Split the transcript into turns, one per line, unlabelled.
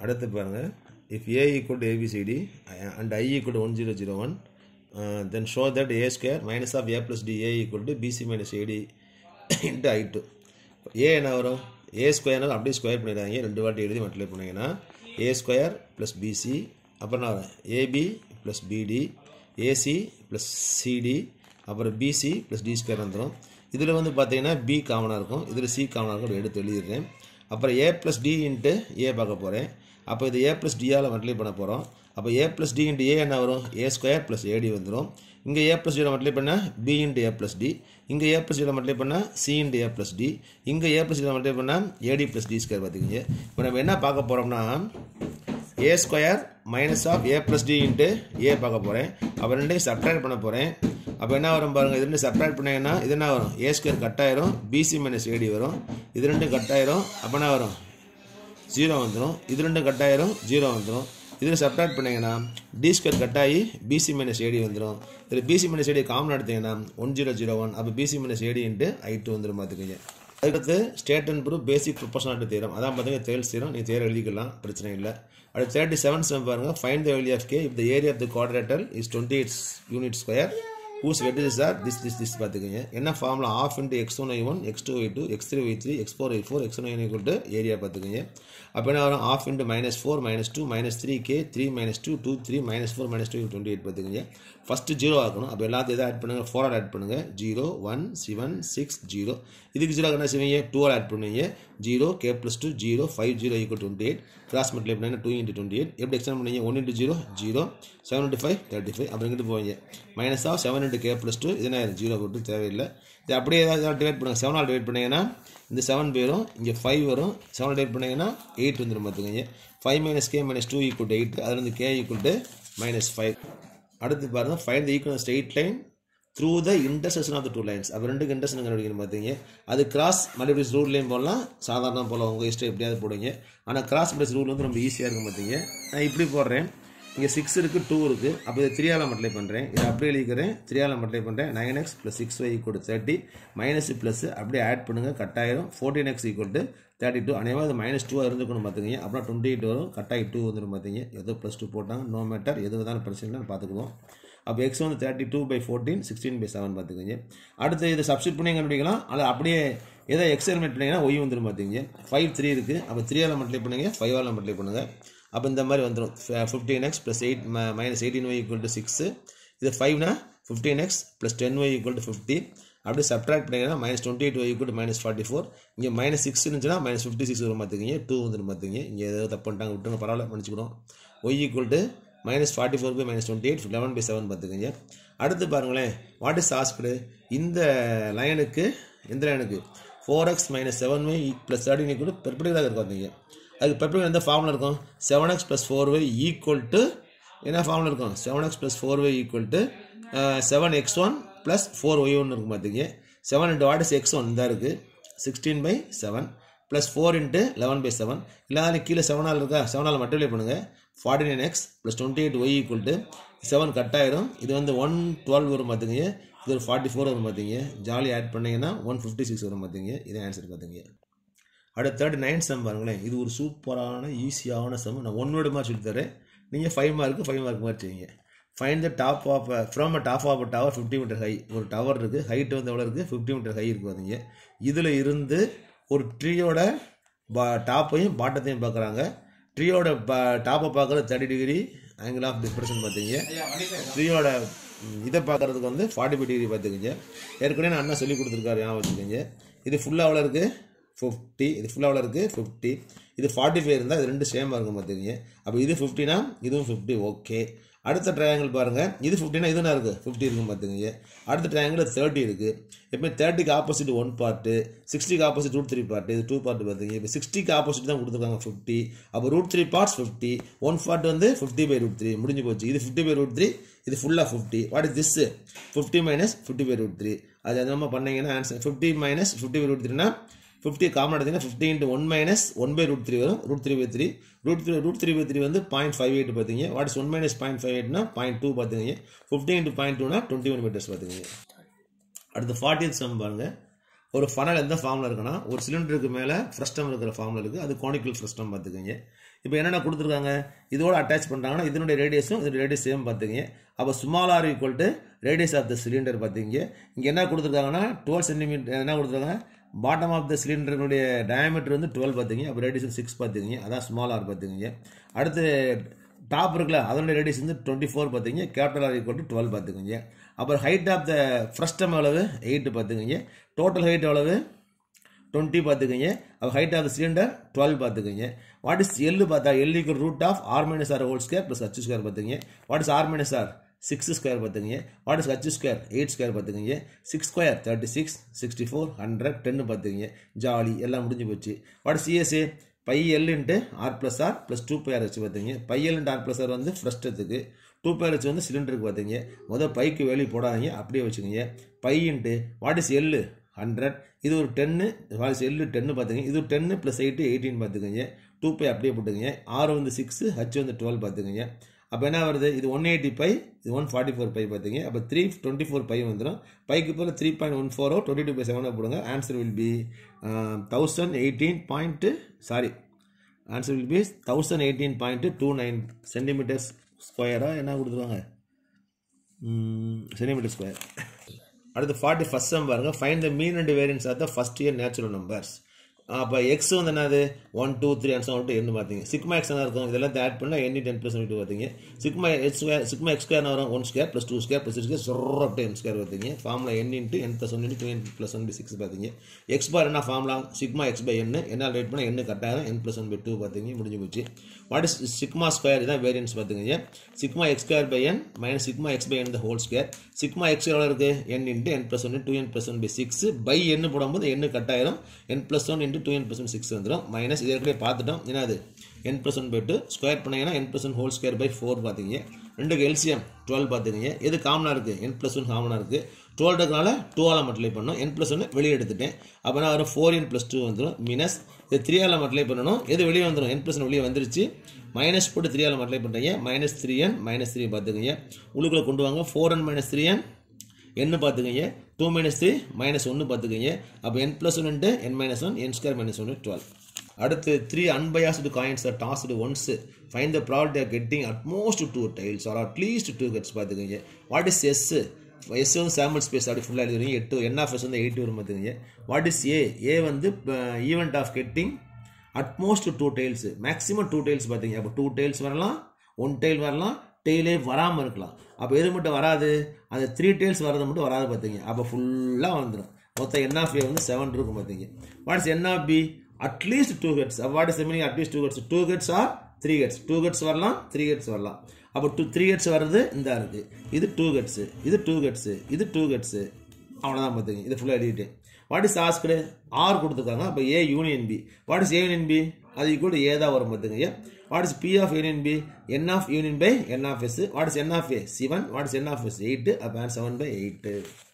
அடுத்து பாருங்கள் if A equal to ABCD and I equal to one zero zero one then show that A square minus of A plus D A equal to BC minus AD into I two A என்ன வரும் ஏ ஸ்கொயர்னாலும் அப்படியே square பண்ணிடுறாங்க ரெண்டு வாட்டி எழுதி multiply பண்ணிங்கன்னா ஏ square plus PC அப்புறம் என்ன வரும் AB plus BD AC plus CD அப்புறம் பிசி ப்ளஸ் டி ஸ்கொயர் வந்துடும் இதில் வந்து பார்த்தீங்கன்னா பி காமனாக இருக்கும் இதில் சி காமனாக இருக்கும் எடுத்து எழுதிடுறேன் அப்புறம் A plus D into A பார்க்க போகிறேன் அப்போ இது ஏ ப்ளஸ் டியால் மல்டிப்ளை பண்ண போகிறோம் அப்போ A plus D into A என்ன வரும் ஏ ஸ்கொயர் ப்ளஸ் ஏடி வந்துடும் இங்கே ஏ ப்ளஸ் டியில் மல்டிப்ளை பண்ணால் B into A plus D இங்கே ஏ ப்ளஸ் டியில் மல்டிப்ளை பண்ணால் C into A plus D இங்கே ஏ ப்ளஸ் டியில் மல்டிப்ளை பண்ணால் ஏடி ப்ளஸ் டி ஸ்கொயர் பார்த்துக்கிங்க இப்போ நம்ம என்ன பார்க்க போகிறோம்னா A square minus of A plus D into A பார்க்க போகிறேன் அப்போ ரெண்டையும் சப்ட்ராக்ட் பண்ண போகிறேன் அப்போ என்ன வரும் பாருங்கள் இது ரெண்டு சப்ட்ராக்ட் பண்ணீங்கன்னா இது என்ன வரும் ஏ ஸ்கொயர் கட் ஆயிரும் பிசி மைனஸ் ஏடி வரும் இது ரெண்டும் கட் ஆயிரும் அப்போ என்ன வரும் ஜீரோ வந்துடும் இது ரெண்டும் கட் ஆயிரும் ஜீரோ வந்துடும் இதில் சப்ட்ராக்ட் பண்ணிங்கன்னா டி ஸ்கொயர் கட் ஆகி பிசி மைனஸ் ஏடி வந்துடும் இதில் பிசி மைனஸ் ஏடி காமன் எடுத்தீங்கன்னா ஒன் ஜீரோ ஜீரோ ஒன் அப்போ BC minus AD into I two வந்துடும் பார்த்துக்கோங்க அதுக்கடுத்து state and proof basic proportionality theorem அதான் பார்த்தீங்கன்னா தேல்ஸ் தேரம் நீ தேர் எழுதிக்கலாம் பிரச்சனை இல்லை அடுத்து தேர்ட்டி செவன் செவன் பாருங்கள் find the value of k if the area of the quadrilateral is twenty eight unit square whose vertices are this this this பார்த்துக்கோங்க என்ன formula half into x one y one x two y two x three y three x four y four x one y equal area பார்த்துக்கோங்க அப்போ என்ன வரும் half into minus four minus two minus three k three minus two two three minus four minus two twenty eight பார்த்துக்கோங்க first zero ஆக்கணும் அப்போ எல்லாத்தையும் எதாவது add பண்ணுங்கள் ஃபோர் ஆட் பண்ணுங்கள் zero one seven six zero இதுக்கு ஜீரோ என்ன செய்வீங்க டூ ஆட் பண்ணுவீங்க zero K plus two zero five zero equal twenty eight cross multiply பண்ணி டூ இன்ட்டு டுவெண்ட்டி எயிட் எப்படி எக்ஸ்டெண்ட் பண்ணீங்க one into zero zero seven into five thirty five அப்புறம் இங்கிட்டு போவீங்க minus of seven into K plus two இதுனா zero போட்டு தேவையில்லை இது அப்படியே ஏதாவது டிவைட் பண்ணுங்க செவனால் டிவைட் பண்ணீங்கன்னா இந்த செவன் போயிடும் இங்கே ஃபைவ் வரும் செவன் டிவைட் பண்ணீங்கன்னா எயிட் வந்துடும் பார்த்துக்கோங்க five minus K minus two equal to eight அதுலேருந்து K equal to minus five அடுத்து பாருங்கள் find the equal straight line through the intersection of the two lines அப்போ ரெண்டு இன்டர்செக்ஷன் கண்டுபிடிக்கணும் பார்த்தீங்க அது கிராஸ் மல்டிபிள்ஸ் ரூட்லேயும் போடலாம் சாதாரண போல உங்கள் இஷ்டம் எப்படியாவது போடுங்க ஆனால் கிராஸ் மல்டிபிள்ஸ் ரூல் வந்து ரொம்ப ஈஸியாக இருக்கும் பார்த்தீங்க நான் இப்படி போடுறேன் இங்கே சிக்ஸ் இருக்குது டூ இருக்குது அப்போ இது த்ரீயால் மல்டிப்ளை பண்ணுறேன் இதை அப்படியே எழுதிக்கிறேன் த்ரீயால் மல்டிப்ளை பண்ணுறேன் nine X plus six Y equal thirty minus plus அப்படியே ஆட் பண்ணுங்கள் கட்டாயிரும் fourteen X equal to thirty two அனைவரும் அது மைனஸ் டூவாக இருந்துக்கணும் பார்த்துக்கங்க அப்புறம் டுவெண்ட்டி எயிட் வரும் கட்டாயி டூ வந்துடும் பார்த்தீங்க எதோ ப்ளஸ் டூ போட்டாங்க நோ மேட்டர் எது வந்தாலும் பிரச்சனை இல்லைன்னு பார்த்துக்குவோம் அப்போ எக்ஸ் வந்து thirty two by fourteen sixteen by seven பார்த்துக்கோங்க அடுத்து இதை சப்ஸ்டிட் பண்ணி கண்டுபிடிக்கலாம் அல்லது அப்படியே எதை எக்ஸ் எலிமெண்ட் பண்ணிங்கன்னா ஒய் வந்துடும் பார்த்துங்க ஃபைவ் த்ரீ இருக்குது அப்போ த்ரீயால் மல்டிப்ளை பண்ணுங்க ஃபைவால் மல்டிப்ளை பண்ணுங்கள் அப்போ இந்த மாதிரி வந்துடும் fifteen X plus eight minus eighteen Y equal to six இது ஃபைவ்னா fifteen X plus ten Y equal to fifty அப்படியே சப்ட்ராக்ட் பண்ணிங்கன்னா minus twenty eight Y equal to minus forty four இங்கே மைனஸ் சிக்ஸ் இருந்துச்சுன்னா மைனஸ் ஃபிஃப்டி சிக்ஸ் வரும் பார்த்துக்கிங்க two வந்துடும் பார்த்துங்க இங்கே ஏதோ தப்பு பண்ணிட்டாங்க விட்டுங்க பரவாயில்ல மன்னிச்சுக்கிறோம் Y equal to minus forty four by minus twenty eight eleven by seven பார்த்துக்கங்க அடுத்து பாருங்களேன் வாட் இஸ் ஆஸ்பிடு இந்த லைனுக்கு இந்த லைனுக்கு four x minus seven y plus thirteen equal பெர்படிகளாக இருக்கும் பார்த்தீங்க அதுக்கு பெர்படிகல் எந்த ஃபார்முலா இருக்கும் seven x plus four y equal to என்ன ஃபார்முலா இருக்கும் seven x plus four y equal to seven x one plus four y ஒன்று இருக்கும் பார்த்தீங்க seven into what is x one தான் இருக்குது sixteen by seven plus four into eleven by seven இல்லாத கீழே செவனால் இருக்கா செவனால் மல்டிப்ளை பண்ணுங்கள் forty nine X plus twenty eight Y equal to seven cut ஆயிரும் இது வந்து ஒன் டுவெல் வரும் பார்த்துங்க இது ஒரு ஃபார்ட்டி ஃபோர் வரும் பார்த்தீங்க ஜாலி ஆட் பண்ணிங்கன்னா ஒன் ஃபிஃப்டி சிக்ஸ் வரும் பார்த்தீங்க இதான் ஆன்சர் பார்த்துங்க அடுத்து தேர்ட்டி நைன் சம் பாருங்களேன் இது ஒரு சூப்பரான ஈஸியான சம் நான் ஒன் வேர்டு மாதிரி சொல்லி தரேன் நீங்கள் ஃபைவ் மார்க்கு ஃபைவ் மார்க் மாதிரி செய்யுங்க find the top of from a top of a tower fifty metre high ஒரு டவர் இருக்குது ஹைட் வந்து எவ்வளோ இருக்குது ஃபிஃப்டி மீட்டர் ஹை இருக்குது பார்த்தீங்க இதில் இருந்து ஒரு ட்ரீயோட பா டாப்பையும் பாட்டத்தையும் பார்க்குறாங்க ட்ரீயோட பா டாப்பை பார்க்குறது thirty degree angle of depression பார்த்தீங்க ட்ரீயோட இதை பார்க்குறதுக்கு வந்து ஃபார்ட்டி ஃபைவ் டிகிரி பார்த்துக்கோங்க ஏற்கனவே நான் அண்ணா சொல்லி கொடுத்துருக்காரு ஞாபகம் வச்சுக்கோங்க இது ஃபுல்லாக எவ்வளோ இருக்குது ஃபிஃப்டி இது ஃபுல்லாக எவ்வளோ இருக்குது ஃபிஃப்டி இது ஃபார்ட்டி ஃபைவ் இருந்தால் இது ரெண்டு சேமாக இருக்கும் பார்த்துக்கோங்க அப்போ இது ஃபிஃப்டினா இதுவும் ஃபிஃப்டி ஓகே அடுத்த ட்ரையாங்கிள் பாருங்கள் இது ஃபிஃப்டினா இது என்ன இருக்குது ஃபிஃப்டி இருக்கும் பார்த்துக்கோங்க அடுத்த ட்ரையாங்கிள் தேர்ட்டி இருக்குது எப்போ தேர்ட்டிக்கு ஆப்போசிட் ஒன் பார்ட்டு சிக்ஸ்டிக்கு ஆப்போசிட் ரூட் த்ரீ பார்ட்டு இது டூ பார்ட் பார்த்துங்க இப்போ சிக்ஸ்டிக்கு ஆப்போசிட் தான் கொடுத்துருக்காங்க ஃபிஃப்டி அப்போ root three parts fifty one part வந்து ஃபிஃப்டி பை ரூட் த்ரீ முடிஞ்சு போச்சு இது ஃபிஃப்டி பை ரூட் த்ரீ இது ஃபுல்லாக fifty what is this fifty minus fifty by root three அது அந்த மாதிரி பண்ணீங்கன்னா answer fifty minus fifty by root த்ரீனா ஃபிஃப்டி காமன் எடுத்தீங்கன்னா fifty into one minus one by root three வரும் root three by three root three root three by three வந்து point five eight பார்த்தீங்க what is one minus point five எயிட்னா point two பார்த்துங்க fifty into point டூனா twenty one metres பார்த்துங்க அடுத்து forty some பாருங்க ஒரு ஃபனல் எந்த ஃபார்மில் இருக்குன்னா ஒரு சிலிண்டருக்கு மேலே ஃப்ரஸ்டம் இருக்கிற ஃபார்மில் இருக்குது அது கோனிக்கல் ஃப்ரஸ்டம் பார்த்துக்கோங்க இப்போ என்னென்ன கொடுத்துருக்காங்க இதோட அட்டாச் பண்ணுறாங்கன்னா இதனுடைய ரேடியஸும் இதனுடைய ரேடியஸ் சேம் பார்த்துங்க அப்போ small r equal to radius of the cylinder பார்த்தீங்க இங்கே என்ன கொடுத்துருக்காங்கன்னா டுவெல் சென்டிமீட்டர் என்ன கொடுத்துருக்காங்க பாட்டம் ஆஃப் த சிலிண்டருடைய டயமீட்டர் வந்து டுவெல் பார்த்துங்க அப்போ ரேடியஸ் சிக்ஸ் பார்த்துங்க அதான் ஸ்மால் ஆர் பார்த்துங்க அடுத்து டாப் இருக்குல்ல அதனுடைய ரேடியஸ் வந்து டுவெண்ட்டி ஃபோர் பார்த்துங்க capital r equal to twelve பார்த்துக்குங்க அப்புறம் ஹைட் ஆஃப் த ஃப்ரஸ்டம் எவ்வளவு எயிட்டு பார்த்துக்குங்க டோட்டல் ஹைட் எவ்வளவு டுவெண்ட்டி பார்த்துக்கங்க அப்போ ஹைட் ஆஃப் சிலிண்டர் டுவெல் பார்த்துக்கங்க வாட் இஸ் எல்லு பார்த்தா எல்லுக்கு root of r minus r whole square plus h square பார்த்துங்க what is r minus r six square பார்த்துக்கங்க what is h square eight square பார்த்துக்கங்க six square thirty six sixty four hundred டென்னு பார்த்துக்கங்க jolly எல்லாம் முடிஞ்சு போச்சு what is CSA by l into r plus r plus two by r வச்சு பார்த்துங்க by l into r plus r வந்து ஃப்ரஸ்டத்துக்கு two by r வச்சு வந்து சிலிண்டருக்கு பார்த்தீங்க முதல் பைக்கு வெளியே போடாதீங்க அப்படியே வச்சுக்கோங்க by into what is l hundred இது ஒரு ten what is l ten பார்த்துங்க இது டென்னு ப்ளஸ் எயிட்டு எயிட்டின் பார்த்துக்கோங்க டூ பை அப்படியே போட்டுக்கங்க ஆர் வந்து சிக்ஸு ஹச் வந்து டுவெல் பார்த்துக்கோங்க அப்போ என்ன வருது இது ஒன் எயிட்டி பை இது ஒன் ஃபார்ட்டி ஃபோர் பை பார்த்தீங்க அப்போ த்ரீ டுவெண்ட்டி ஃபோர் பை வந்துடும் பைக்கு போல் த்ரீ பாயிண்ட் ஒன் ஃபோரோ டுவெண்ட்டி டூ பை செவனோ போடுங்க answer will be thousand eighteen point sorry answer will be thousand eighteen point two nine centimetres ஸ்கொயராக என்ன கொடுத்துருவாங்க சென்டிமீட்டர் ஸ்கொயர் அடுத்து ஃபார்ட்டி ஃபஸ்ட் சம் பாருங்க find the mean and variance of the first year natural numbers அப்போ X வந்து என்னது one two three and seven என்ன பார்த்தீங்க சிக்மா எக்ஸ் என்ன இருக்கும் இதெல்லாம் ஆட் பண்ணால் எண்ணி டென் ப்ளஸ் டூ பார்த்தீங்க sigma x square sigma x square வரும் one square plus two square plus square சொர் அப் என் ஸ்கொயர் பார்த்தீங்க formula n into n plus one into two n plus one by six பார்த்தீங்க x bar என்ன formula sigma x by n என்ன ரேட் பண்ணால் என்ன கட்டாயிரம் n plus one by two பார்த்தீங்க முடிஞ்சு போச்சு வாட் இஸ் சிக்மா ஸ்கொயர் இதான் வேரியன்ஸ் பார்த்துங்க sigma x square by n minus sigma x by n the whole square sigma x எவ்வளோ இருக்குது n into n plus one two n plus one by six by n போடும்போது n கட்டாயிரம் n plus one into two n plus one six வந்துடும் minus இது ஏற்கனவே பார்த்துட்டோம் என்னது n plus one by two square பண்ணிங்கன்னா n plus one whole square by four பார்த்தீங்க ரெண்டுக்கு எல்சிஎம் டுவெல் பார்த்துக்கங்க எது காமனாக இருக்குது என் ப்ளஸ் ஒன் காமனாக இருக்குது டுவெல் இருக்கனால டூவால் மல்டிப்ளை பண்ணணும் என் ப்ளஸ் ஒன்று வெளியே எடுத்துட்டேன் அப்போனா வரும் ஃபோர் என் ப்ளஸ் டூ வந்துடும் மீனஸ் இது த்ரீயால் மல்டிப்ளை பண்ணணும் எது வெளியே வந்துடும் என் ப்ளஸ் ஒன் வெளியே வந்துருச்சு மைனஸ் போட்டு த்ரீயால் மல்டிப்ளை பண்ணுறீங்க minus three n minus three பார்த்துக்கங்க உள்ளுக்குள்ளே கொண்டு வாங்க four n minus three n என்ன பார்த்துக்கங்க டூ மைனஸ் த்ரீ மைனஸ் ஒன்று பார்த்துக்கங்க அப்போ n plus one into n minus one n square minus ஒன்று டுவெல் அடுத்து three unbiased coins are tossed once find the product or getting at most two tails or at least two heads பார்த்துக்கங்க what is s s வந்து sample space அப்படி ஃபுல்லாக எழுதுறீங்க எட்டு n of s வந்து eight வரும் பார்த்துக்கங்க வாட் இஸ் ஏ ஏ வந்து event of getting at most two tails maximum two tails பார்த்தீங்க அப்போ டூ டைல்ஸ் வரலாம் ஒன் டைல் வரலாம் டெய்லே வராமல் இருக்கலாம் அப்போ எது மட்டும் வராது அந்த த்ரீ டெய்ல்ஸ் வரது மட்டும் வராது பார்த்தீங்க அப்போ ஃபுல்லாக வந்துடும் மொத்தம் என் ஆஃப் ஏ வந்து செவன் இருக்கும் பார்த்தீங்க what's n of b at least two heads what is meaning at least two heads two heads or three heads two heads வரலாம் த்ரீ ஹெட்ஸ் வரலாம் அப்போ டூ த்ரீ ஹெட்ஸ் வர்றது இந்த இருக்குது இது டூ ஹெட்ஸு இது டூ ஹெட்ஸு இது டூ ஹெட்ஸு அவ்வளோதான் பார்த்துங்க இது ஃபுல்லாக எழுதிட்டேன் வாட் இஸ் ஆஸ்கடு ஆர் கொடுத்துருக்காங்க அப்போ a union b what is a union b அது ஈக்குவல் ஏ தான் வரும் பார்த்துங்க what is p of union b n of union by n of s what is n of a seven what is n of s eight அப்போ seven by eight